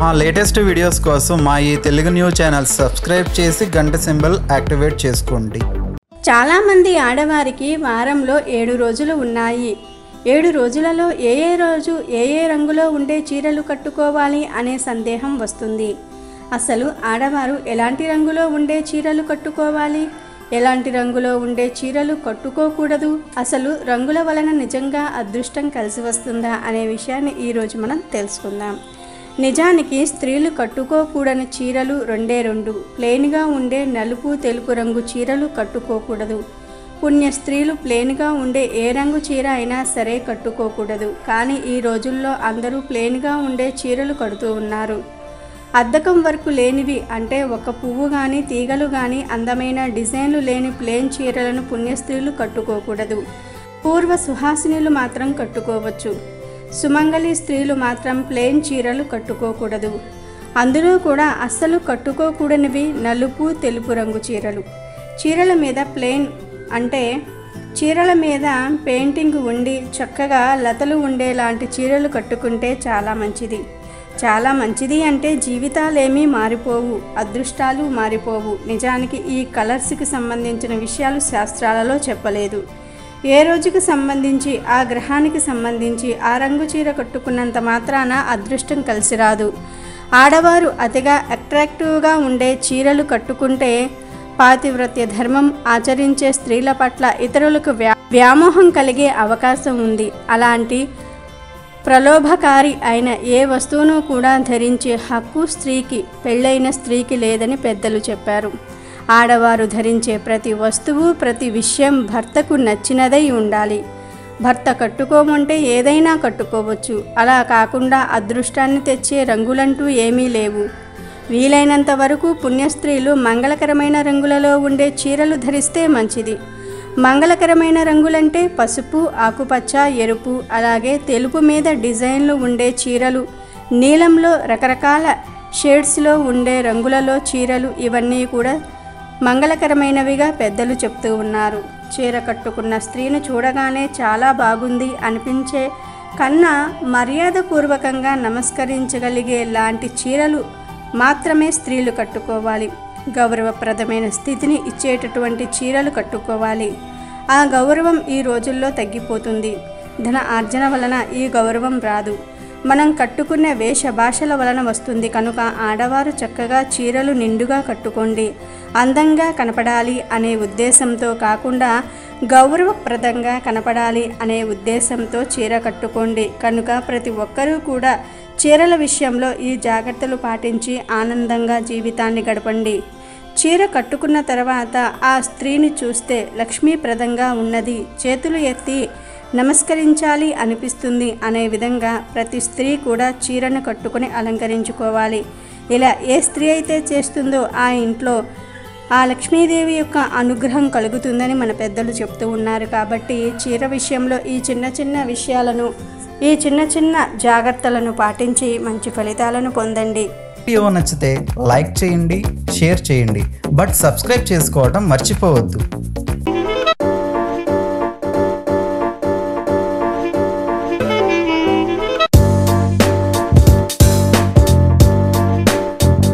మా latest videos కోసం మా ఈ తెలుగు న్యూస్ ఛానల్ సబ్స్క్రైబ్ చేసి గంట సింబల్ యాక్టివేట్ చేసుకోండి చాలామంది ఆడవారికి వారంలో ఏడు రోజులు ఉన్నాయి ఏడు రోజులలో ఏ ఏ రోజు ఏ ఏ రంగులో ఉండే చీరలు కట్టుకోవాలి అనే సందేహం వస్తుంది అసలు ఆడవారు ఎలాంటి రంగులో ఉండే చీరలు కట్టుకోవాలి ఎలాంటి రంగులో ఉండే చీరలు కట్టుకోకూడదు అసలు రంగుల వలన నిజంగా అదృష్టం కలిసి వస్తుందా అనే విషయాన్ని ఈరోజు మనం తెలుసుకుందాం నిజానికి స్త్రీలు కట్టుకోకూడని చీరలు రెండే రెండు ప్లెయిన్గా ఉండే నలుపు తెలుపు రంగు చీరలు కట్టుకోకూడదు పుణ్య స్త్రీలు ప్లెయిన్గా ఉండే ఏ రంగు చీర అయినా సరే కట్టుకోకూడదు కానీ ఈ రోజుల్లో అందరూ ప్లెయిన్గా ఉండే చీరలు కడుతూ ఉన్నారు అద్దకం వరకు లేనివి అంటే ఒక పువ్వు కానీ తీగలు కానీ అందమైన డిజైన్లు లేని ప్లేన్ చీరలను పుణ్యస్త్రీలు కట్టుకోకూడదు పూర్వ సుహాసినులు మాత్రం కట్టుకోవచ్చు సుమంగళి స్త్రీలు మాత్రం ప్లేన్ చీరలు కట్టుకోకూడదు అందులో కూడా అస్సలు కట్టుకోకూడనివి నలుపు తెలుపు రంగు చీరలు చీరల మీద ప్లేన్ అంటే చీరల మీద పెయింటింగ్ ఉండి చక్కగా లతలు ఉండేలాంటి చీరలు కట్టుకుంటే చాలా మంచిది చాలా మంచిది అంటే జీవితాలేమీ మారిపోవు అదృష్టాలు మారిపోవు నిజానికి ఈ కలర్స్కి సంబంధించిన విషయాలు శాస్త్రాలలో చెప్పలేదు ఏ రోజుకి సంబంధించి ఆ గ్రహానికి సంబంధించి ఆ రంగు చీర కట్టుకున్నంత మాత్రాన అదృష్టం కలిసి రాదు ఆడవారు అతిగా అట్రాక్టివ్గా ఉండే చీరలు కట్టుకుంటే పాతివ్రత్య ధర్మం ఆచరించే స్త్రీల పట్ల ఇతరులకు వ్యా వ్యామోహం కలిగే అవకాశం ఉంది అలాంటి ప్రలోభకారి అయిన ఏ వస్తువును కూడా ధరించే హక్కు స్త్రీకి పెళ్ళైన స్త్రీకి లేదని పెద్దలు చెప్పారు ఆడవారు ధరించే ప్రతి వస్తువు ప్రతి విషయం భర్తకు నచ్చినదై ఉండాలి భర్త కట్టుకోమంటే ఏదైనా కట్టుకోవచ్చు అలా కాకుండా అదృష్టాన్ని తెచ్చే రంగులంటూ ఏమీ లేవు వీలైనంత వరకు పుణ్యస్త్రీలు మంగళకరమైన రంగులలో ఉండే చీరలు ధరిస్తే మంచిది మంగళకరమైన రంగులంటే పసుపు ఆకుపచ్చ ఎరుపు అలాగే తెలుపు మీద డిజైన్లు ఉండే చీరలు నీలంలో రకరకాల షేడ్స్లో ఉండే రంగులలో చీరలు ఇవన్నీ కూడా మంగళకరమైనవిగా పెద్దలు చెప్తూ ఉన్నారు చీర కట్టుకున్న స్త్రీని చూడగానే చాలా బాగుంది అనిపించే కన్నా మర్యాదపూర్వకంగా నమస్కరించగలిగే లాంటి చీరలు మాత్రమే స్త్రీలు కట్టుకోవాలి గౌరవప్రదమైన స్థితిని ఇచ్చేటటువంటి చీరలు కట్టుకోవాలి ఆ గౌరవం ఈ రోజుల్లో తగ్గిపోతుంది ధన ఆర్జన వలన ఈ గౌరవం రాదు మనం కట్టుకునే వేషభాషల వలన వస్తుంది కనుక ఆడవారు చక్కగా చీరలు నిండుగా కట్టుకోండి అందంగా కనపడాలి అనే ఉద్దేశంతో కాకుండా గౌరవప్రదంగా కనపడాలి అనే ఉద్దేశంతో చీర కట్టుకోండి కనుక ప్రతి ఒక్కరూ కూడా చీరల విషయంలో ఈ జాగ్రత్తలు పాటించి ఆనందంగా జీవితాన్ని గడపండి చీర కట్టుకున్న తర్వాత ఆ స్త్రీని చూస్తే లక్ష్మీప్రదంగా ఉన్నది చేతులు ఎత్తి నమస్కరించాలి అనిపిస్తుంది అనే విధంగా ప్రతి స్త్రీ కూడా చీరను కట్టుకుని అలంకరించుకోవాలి ఇలా ఏ స్త్రీ అయితే చేస్తుందో ఆ ఇంట్లో ఆ లక్ష్మీదేవి యొక్క అనుగ్రహం కలుగుతుందని మన పెద్దలు చెప్తూ ఉన్నారు కాబట్టి చీర విషయంలో ఈ చిన్న చిన్న విషయాలను ఈ చిన్న చిన్న జాగ్రత్తలను పాటించి మంచి ఫలితాలను పొందండి వీడియో నచ్చితే లైక్ చేయండి షేర్ చేయండి బట్ సబ్స్క్రైబ్ చేసుకోవడం మర్చిపోవద్దు